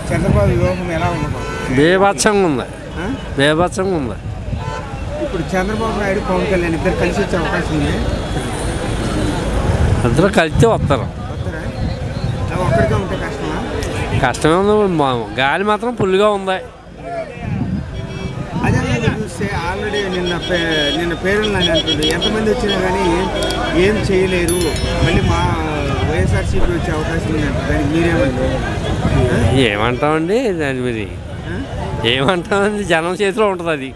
చంద్రబాబు వ్యూహం ఎలా ఉండదు బేభత్సంగా ఉంది ఆ? బేభత్సంగా ఉంది ఇప్పుడు చంద్రబాబు నాయుడు పవన్ కళ్యాణ్ ఇద్దరు కలిసి వచ్చే అవకాశం ఉంది ఇద్దరు కలిస్తే వస్తారు వస్తారా అవి ఒక్కడిగా ఉంటే కష్టమా కష్టమే ఉంది మా- గాలి మాత్రం ఫుల్గా ఉంది అదే మీరు చూస్తే ఆల్రెడీ నిన్న పే నిన్న పేర్లు నాకు అంటుంది ఎంతమంది వచ్చినా కానీ ఏం ఏం చేయలేరు మళ్ళీ మా వైఎస్ఆర్సీపీ వచ్చే అవకాశం ఉంది అంటారు దానికి మీరేమంటారు ఆ? ఏమంటామండి దాని మీద ఆ? ఏమంటామండి జనం చేతిలో ఉంటుంది అది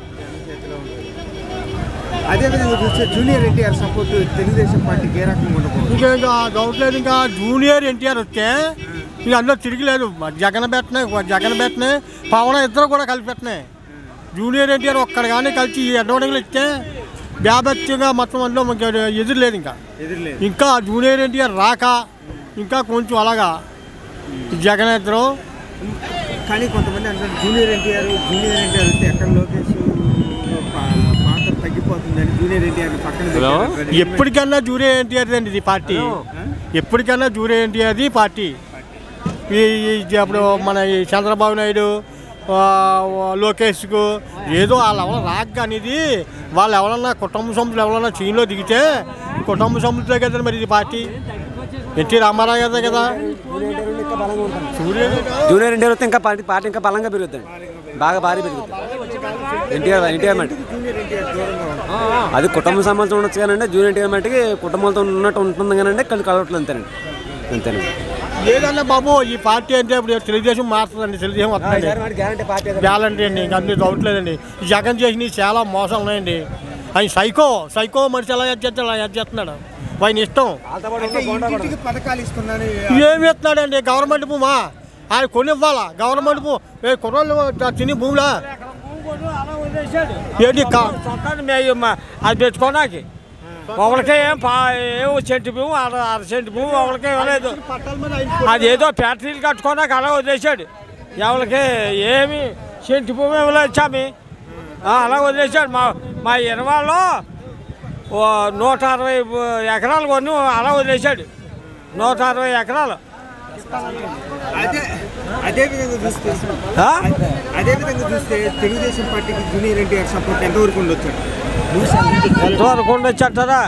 అదేవిధంగా చూస్తే జూనియర్ ఎన్టీఆర్ సపోర్ట్ తెలుగుదేశం పార్టీకి ఏ రకంగా ఉండకూడదు ఇంకా ఇంకా డౌట్ లేదు ఇంకా జూనియర్ ఎన్టీఆర్ వస్తే ఇక అందులో తిరిగిలేదు జగన్ పెట్టనే జగన్ పెట్టనే పవన్ ఇద్దరు కూడా కలిపి పెట్టినాయి జూనియర్ ఎన్టీఆర్ ఒక్కడ కానీ కలిసి ఈ అడ్వాంటేజ్లు ఇస్తే బ్యాబత్యంగా మొత్తం అందులో ఇంకా ఎదురు లేదు ఇంకా ఎదురులేదు ఇంకా జూనియర్ ఎన్టీఆర్ రాక ఇంకా కొంచెం అలాగా జగన్ ఇద్దరు కానీ కొంతమంది అంటారు జూనియర్ ఎన్టీఆర్ జూనియర్ ఎన్టీఆర్ వస్తే ఎక్కడ లోకేష్ పా- పాత్ర తగ్గిపోతుందని జూనియర్ ఎన్టీఆర్ పక్కన హలో? పెట్టారు. ఎప్పటికన్నా జూనియర్ ఎన్టీఆర్ అండి ఇది పార్టీ ఎప్పటికన్నా జూనియర్ ఎన్టీఆర్ది పార్టీ ఈ ఈ అప్పుడు మన ఈ చంద్రబాబు నాయుడు ఆ, లోకేష్కు ఏదో వాళ్ళు ఎవరో రాక అనేది వాళ్ళు ఎవరన్నా కుటుంబ సభ్యులు ఎవరన్నా చీన్లో దిగితే కుటుంబ సభ్యులతో కదా మరి ఇది పార్టీ ఎన్టీ రామారావు గారు కదా సూర్య జూనియర్ ఎన్టీఆర్ వస్తే ఇంకా పార్టీ పార్టీ ఇంకా బలంగా పెరుగుతుంది బాగా భారీ పెరుగుతుంది ఎన్టీఆర్ ఎన్టీఆర్ మట్టి జూనియర్ ఎన్టీఆర్ దూరంగా ఉంటారు అది కుటుంబ సంబంధం ఉండొచ్చు కానండి జూనియర్ ఎన్టీఆర్ మట్టికి కుటుంబంతో ఉన్నట్టు ఉంటుంది కానండి కానీ కలవట్లేదు అంతేనండి అంతేనండి లేదన్నా బాబు ఈ పార్టీ అంటే ఇప్పుడు తెలుగుదేశం మారుతుందండి తెలుగుదేశం వస్తుందండి గ్యారంటీ పార్టీ గ్యాలంటీ అండి ఇంకా అన్ని డౌట్ లేదండి ఈ జగన్ చేసినవి చాలా మోసం ఉన్నాయండి ఆయన సైకో సైకో మనిషి ఎలా చేస్తాడు అలా చేస్తున్నాడు ఆయన ఇష్టం అంటే ఇంటింటికి పథకాలు ఇస్తున్నాను ఏమి ఇస్తున్నాడండి గవర్నమెంట్ భూమా ఆయన కొని ఇవ్వాలా గవర్నమెంట్ భూ ఏ కుర్రోళ్ళు తిని భూమిలా ఏంటి కా- చొక్కాని మేము అది పెట్టుకోడానికి ఒకరికే ఏం పా ఏం సెంటు భూమి అర అర సెంటు భూమి ఒకరికే ఇవ్వలేదు అది ఏదో ఫ్యాక్టరీలు కట్టుకోడానికి అలా వదిలేశాడు ఎవరికి ఏమి సెంటు భూమి ఇవ్వలేదు స్వామి ఆ, అలా వదిలేశాడు మా మా ఇరవాళ్ళు ఓ నూట అరవై ఎకరాలు కొన్ని అలా వదిలేశాడు నూట అరవై ఎకరాలు అదే అదే విధంగా చూస్తే ఆ? అదే విధంగా చూస్తే తెలుగుదేశం పార్టీకి జూనియర్ ఎన్టీఆర్ సపోర్ట్ ఎంతవరకు ఉండొచ్చు ఎంతవరకు ఉండొచ్చు అంటారా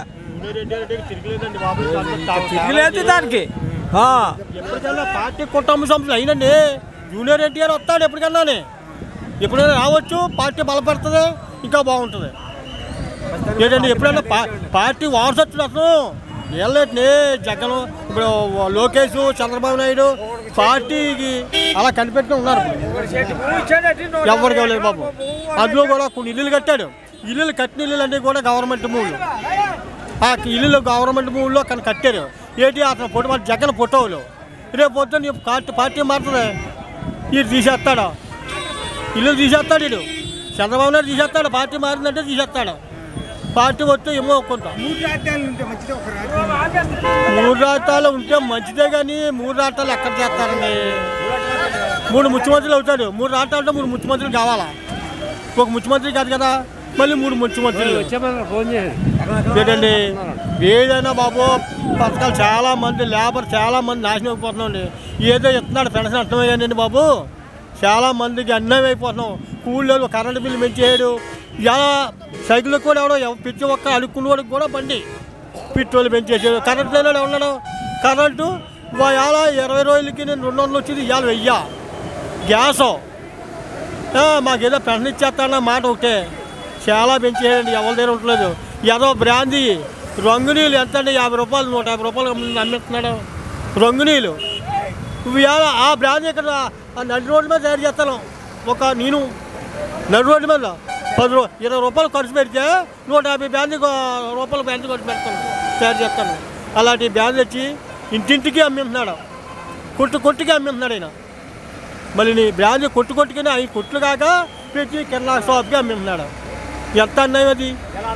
తిరిగిలేదు దానికి ఆ. ఎప్పటికైనా పార్టీ కుటుంబ సంస్థలు అయినండి జూనియర్ ఎన్టీఆర్ వస్తాడు ఎప్పటికన్నానే ఎప్పుడైనా రావచ్చు పార్టీ బలపడుతుంది ఇంకా బాగుంటుంది ఏంటండి ఎప్పుడైనా పా పార్టీ వారసత్వం అసలు వెళ్ళండి జగన్ ఇప్పుడు లోకేష్ చంద్రబాబు నాయుడు పార్టీకి అలా కనిపెట్టుకుని ఉన్నారు ఇప్పుడు. ఎవరికి ఇవ్వలేదు బాబు అందులో కూడా కొన్ని ఇల్లులు కట్టాడు ఇల్లులు కట్టిన ఇల్లులు అన్నీ కూడా గవర్నమెంట్ భూములు ఆ ఇల్లులు గవర్నమెంట్ భూముల్లో కానీ కట్టారు ఏంటి అతను ఫోటో మన జగన్ ఫోటోలు రేపు పొద్దున్న ఈ పార్టీ పార్టీ మారుతుంది ఇది తీసేస్తాడు ఇల్లు తీసేస్తాడు వీడు చంద్రబాబు నాయుడు తీసేస్తాడు పార్టీ మారిందంటే తీసేస్తాడు పార్టీ వస్తే ఏమో కొంత మూడు రాజ్యాలు ఉంటే మంచిది ఒక రాజ్యం మూడు రాష్ట్రాలు ఉంటే మంచిదే కానీ మూడు రాష్ట్రాలు ఎక్కడ చేస్తారండి మూడు ముఖ్యమంత్రులు అవుతాడు మూడు రాష్ట్రాలు అంటే మూడు ముఖ్యమంత్రులు కావాలా ఒక ముఖ్యమంత్రి కాదు కదా మళ్ళీ మూడు ముఖ్యమంత్రులు ఫోన్ చేసి ఏంటండి ఏదైనా బాబు పథకాలు చాలా మంది లేబర్ చాలా మంది నాశనం అయిపోతున్నాండి ఏదో ఇస్తున్నాడు పెన్షన్ అర్థమయ్యానండి బాబు చాలా మందికి అన్యాయం అయిపోతున్నాం కూలీలు కరెంటు బిల్లు పెంచేయడు ఇలా సైకిల్ కూడా ఎవడో ఎవ- ప్రతి ఒక్క అడుక్కున్నవాడికి కూడా బండి పెట్రోల్ పెంచేసాడు కరెంట్ లేని ఉన్నాడు కరెంటు ఇవాళ ఇరవై రోజులకి నేను రెండు వందలు వచ్చింది ఇవాళ వెయ్యా గ్యాసు ఆ, మాకేదో పెన్షన్ ఇచ్చేస్తాన్న మాట ఒకటే చాలా పెంచేయండి ఎవరి దగ్గర ఉండలేదు ఏదో బ్రాందీ రంగునీళ్ళు ఎంత అండి యాభై రూపాయలు నూట యాభై రూపాయలు అమ్మిస్తున్నాడు రంగునీళ్ళు ఇవాళ ఆ బ్రాందీ ఇక్కడ ఆ నడి రోడ్డు మీద తయారు చేస్తాను ఒక నేను నడి రోడ్డు మీద పది రూ ఇరవై రూపాయలు ఖర్చు పెడితే నూట యాభై బ్రాందీ కొ- రూపాయలు బ్రాందీ ఖర్చు పెడతాను తయారు చేస్తాను అలాంటి బ్రాందీ వచ్చి ఇంటింటికి అమ్మిస్తున్నాడు కొట్టు కొట్టుకి అమ్మిస్తున్నాడు ఆయన మళ్ళీ నీ బ్రాండ్ కొట్టు కొట్టుకుని అవి కొట్లు కాక పెట్టి కింద షాప్కి అమ్మిస్తున్నాడు ఎంత అన్నాయి అది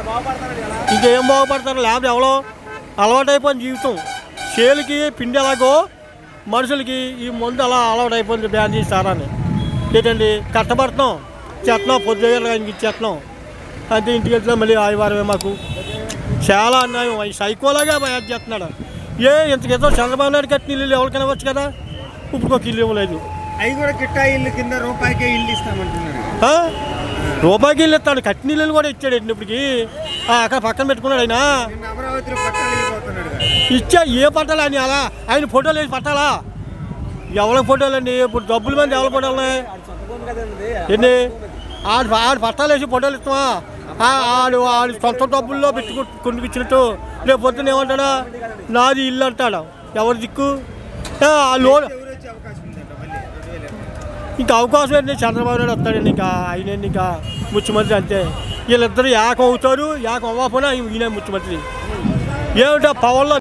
ఇంకేం బాగుపడతారు లేకపోతే ఎవరో అలవాటైపోయిన జీవితం చేలికి పిండి ఎలాగో మనుషులకి ఈ మందు అలా అలవాటైపోయింది బ్రాండ్ సారాన్ని ఏంటండి కష్టపడుతున్నాం చేస్తున్నాం పొద్దుగా ఆయనకి ఇచ్చేస్తున్నాం అంతే ఇంటికి వెళ్తున్నాం మళ్ళీ ఆదివారమే మాకు చాలా అన్యాయం అవి సైకోలాగా యాడ్ చేస్తున్నాడు ఏ ఇంతకితో చంద్రబాబు నాయుడు కట్టిన ఇల్లు ఎవరికైనా ఇవ్వచ్చు కదా ఇప్పుడు ఒక ఇల్లు ఇవ్వలేదు అవి కూడా కిట్టా ఇల్లు కింద రూపాయికే ఇల్లు ఇస్తామంటున్నారు ఆ? రూపాయికి ఇల్లు ఇస్తాడు కట్టి నీళ్ళు కూడా ఇచ్చాడు ఇప్పటికి ఆ, అక్కడ పక్కన పెట్టుకున్నాడు ఆయన నిన్న అమరావతిలో పట్టాలు వెళ్ళిపోతున్నాడు కదా ఇచ్చా ఏ పట్టాలి అని అలా ఆయన ఫోటోలు వేసి పట్టాలా ఎవరి ఫోటోలు అండి ఇప్పుడు డబ్బుల మంది ఎవరి ఫోటోలు ఉన్నాయి ఎన్ని ఆడు ఆడు పట్టాలు వేసి ఫోటోలు ఇస్తామా ఆ, ఆడు ఆడు సొంత డబ్బుల్లో పెట్టుకు కొనుక్కిచ్చినట్టు రేపు పొద్దున్న ఏమంటాడా నాది ఇల్లు అంటాడు ఎవరి దిక్కు ఆ, ఆ లోన్ ఎవరు వచ్చే అవకాశం ఉందంట మళ్ళీ రెండు వేల ఇరవై ఇంకా అవకాశం ఏంటి చంద్రబాబు నాయుడు వస్తాడండి ఇంకా ఆయన ఇంకా ముఖ్యమంత్రి అంతే వీళ్ళిద్దరు ఏకం అవుతారు ఏకం అవ్వకపోయినా ఈయన ముఖ్యమంత్రి ఏమిటో పవర్లో